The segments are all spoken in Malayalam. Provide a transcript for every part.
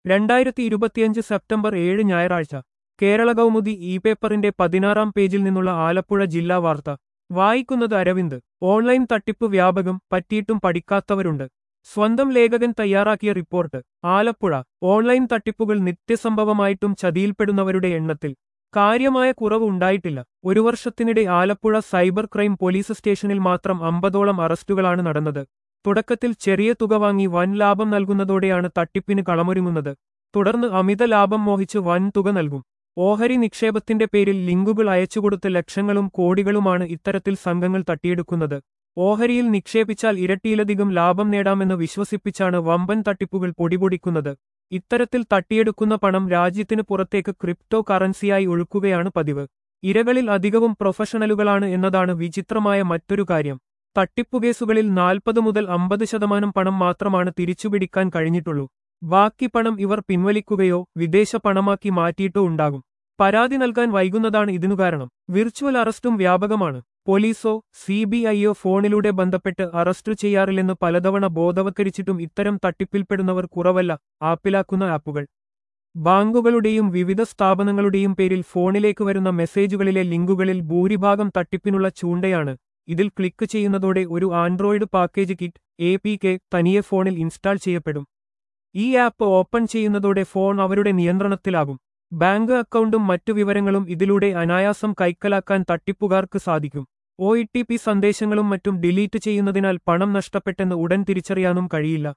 രണ്ടായിരത്തി ഇരുപത്തിയഞ്ച് സെപ്റ്റംബർ ഏഴ് ഞായറാഴ്ച കേരള കൗമുദി ഇ പേപ്പറിന്റെ പതിനാറാം പേജിൽ നിന്നുള്ള ആലപ്പുഴ ജില്ലാ വാർത്ത വായിക്കുന്നത് അരവിന്ദ് ഓൺലൈൻ തട്ടിപ്പ് വ്യാപകം പറ്റിയിട്ടും പഠിക്കാത്തവരുണ്ട് സ്വന്തം ലേഖകൻ തയ്യാറാക്കിയ റിപ്പോർട്ട് ആലപ്പുഴ ഓൺലൈൻ തട്ടിപ്പുകൾ നിത്യസംഭവമായിട്ടും ചതിയിൽപ്പെടുന്നവരുടെ എണ്ണത്തിൽ കാര്യമായ കുറവ് ഉണ്ടായിട്ടില്ല ഒരു വർഷത്തിനിടെ ആലപ്പുഴ സൈബർ ക്രൈം പോലീസ് സ്റ്റേഷനിൽ മാത്രം അമ്പതോളം അറസ്റ്റുകളാണ് നടന്നത് തുടക്കത്തിൽ ചെറിയ തുക വാങ്ങി വൻ ലാഭം നൽകുന്നതോടെയാണ് തട്ടിപ്പിന് കളമൊരുങ്ങുന്നത് തുടർന്ന് അമിത ലാഭം മോഹിച്ച് വൻ തുക നൽകും ഓഹരി നിക്ഷേപത്തിന്റെ പേരിൽ ലിങ്കുകൾ അയച്ചുകൊടുത്ത് ലക്ഷങ്ങളും കോടികളുമാണ് ഇത്തരത്തിൽ സംഘങ്ങൾ തട്ടിയെടുക്കുന്നത് ഓഹരിയിൽ നിക്ഷേപിച്ചാൽ ഇരട്ടിയിലധികം ലാഭം നേടാമെന്ന് വിശ്വസിപ്പിച്ചാണ് വമ്പൻ തട്ടിപ്പുകൾ പൊടിപൊടിക്കുന്നത് ഇത്തരത്തിൽ തട്ടിയെടുക്കുന്ന പണം രാജ്യത്തിന് പുറത്തേക്ക് ക്രിപ്റ്റോ കറൻസിയായി ഒഴുക്കുകയാണ് പതിവ് ഇരകളിൽ അധികവും പ്രൊഫഷണലുകളാണ് എന്നതാണ് വിചിത്രമായ മറ്റൊരു കാര്യം തട്ടിപ്പുകേസുകളിൽ നാൽപ്പത് മുതൽ അമ്പത് ശതമാനം പണം മാത്രമാണ് തിരിച്ചുപിടിക്കാൻ കഴിഞ്ഞിട്ടുള്ളൂ ബാക്കി പണം ഇവർ പിൻവലിക്കുകയോ വിദേശ പണമാക്കി മാറ്റിയിട്ടോ ഉണ്ടാകും പരാതി നൽകാൻ വൈകുന്നതാണ് ഇതിനു കാരണം വിർച്വൽ അറസ്റ്റും വ്യാപകമാണ് പോലീസോ സി ബി ഐയോ ഫോണിലൂടെ ബന്ധപ്പെട്ട് അറസ്റ്റ് ചെയ്യാറില്ലെന്ന് പലതവണ ബോധവത്കരിച്ചിട്ടും ഇത്തരം തട്ടിപ്പിൽപ്പെടുന്നവർ കുറവല്ല ആപ്പിലാക്കുന്ന ആപ്പുകൾ ബാങ്കുകളുടെയും വിവിധ സ്ഥാപനങ്ങളുടെയും പേരിൽ ഫോണിലേക്ക് വരുന്ന മെസ്സേജുകളിലെ ലിങ്കുകളിൽ ഭൂരിഭാഗം തട്ടിപ്പിനുള്ള ചൂണ്ടയാണ് ഇതിൽ ക്ലിക്ക് ചെയ്യുന്നതോടെ ഒരു Android package kit A P K തനിയെ ഫോണിൽ ഇൻസ്റ്റാൾ ചെയ്യപ്പെടും ഈ ആപ്പ് ഓപ്പൺ ചെയ്യുന്നതോടെ ഫോൺ അവരുടെ നിയന്ത്രണത്തിലാകും ബാങ്ക് അക്കൗണ്ടും മറ്റു വിവരങ്ങളും ഇതിലൂടെ അനായാസം കൈക്കലാക്കാൻ തട്ടിപ്പുകാർക്ക് സാധിക്കും ഒ ഇ ടി പി സന്ദേശങ്ങളും മറ്റും ഡിലീറ്റ് ചെയ്യുന്നതിനാൽ പണം നഷ്ടപ്പെട്ടെന്ന് ഉടൻ തിരിച്ചറിയാനും കഴിയില്ല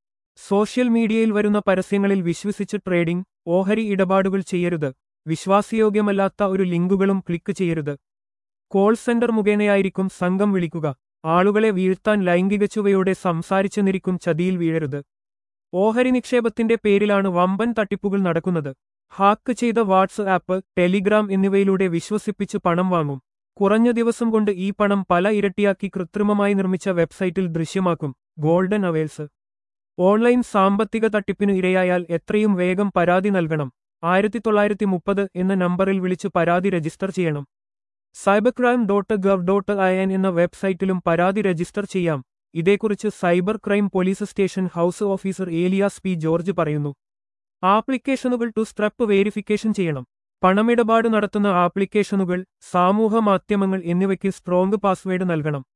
സോഷ്യൽ മീഡിയയിൽ വരുന്ന പരസ്യങ്ങളിൽ വിശ്വസിച്ച് ട്രേഡിംഗ് ഓഹരി ഇടപാടുകൾ ചെയ്യരുത് വിശ്വാസയോഗ്യമല്ലാത്ത ഒരു ലിങ്കുകളും ക്ലിക്ക് ചെയ്യരുത് കോൾ സെന്റർ മുഖേനയായിരിക്കും സംഘം വിളിക്കുക ആളുകളെ വീഴ്ത്താൻ ലൈംഗിക ചുവയോടെ സംസാരിച്ചെന്നിരിക്കും ചതിയിൽ വീഴരുത് ഓഹരി നിക്ഷേപത്തിന്റെ പേരിലാണ് വമ്പൻ തട്ടിപ്പുകൾ നടക്കുന്നത് ഹാക്ക് ചെയ്ത വാട്സ് ആപ്പ് ടെലിഗ്രാം എന്നിവയിലൂടെ വിശ്വസിപ്പിച്ച് പണം വാങ്ങും കുറഞ്ഞ ദിവസം കൊണ്ട് ഈ പണം പല ഇരട്ടിയാക്കി കൃത്രിമമായി നിർമ്മിച്ച വെബ്സൈറ്റിൽ ദൃശ്യമാക്കും ഗോൾഡൻ അവേൽസ് ഓൺലൈൻ സാമ്പത്തിക തട്ടിപ്പിന് ഇരയായാൽ എത്രയും വേഗം പരാതി നൽകണം ആയിരത്തി തൊള്ളായിരത്തി മുപ്പത് എന്ന നമ്പറിൽ വിളിച്ച് പരാതി രജിസ്റ്റർ ചെയ്യണം cyber crime dot gov dot I N എന്ന വെബ്സൈറ്റിലും പരാതി രജിസ്റ്റർ ചെയ്യാം ഇതേക്കുറിച്ച് cyber crime police station house officer Elias P George പറയുന്നു ആപ്ലിക്കേഷനുകൾ ടു സ്റ്റെപ്പ് വേരിഫിക്കേഷൻ ചെയ്യണം പണമിടപാട് നടത്തുന്ന ആപ്ലിക്കേഷനുകൾ സാമൂഹ മാധ്യമങ്ങൾ എന്നിവയ്ക്ക് സ്ട്രോങ് പാസ്വേഡ് നൽകണം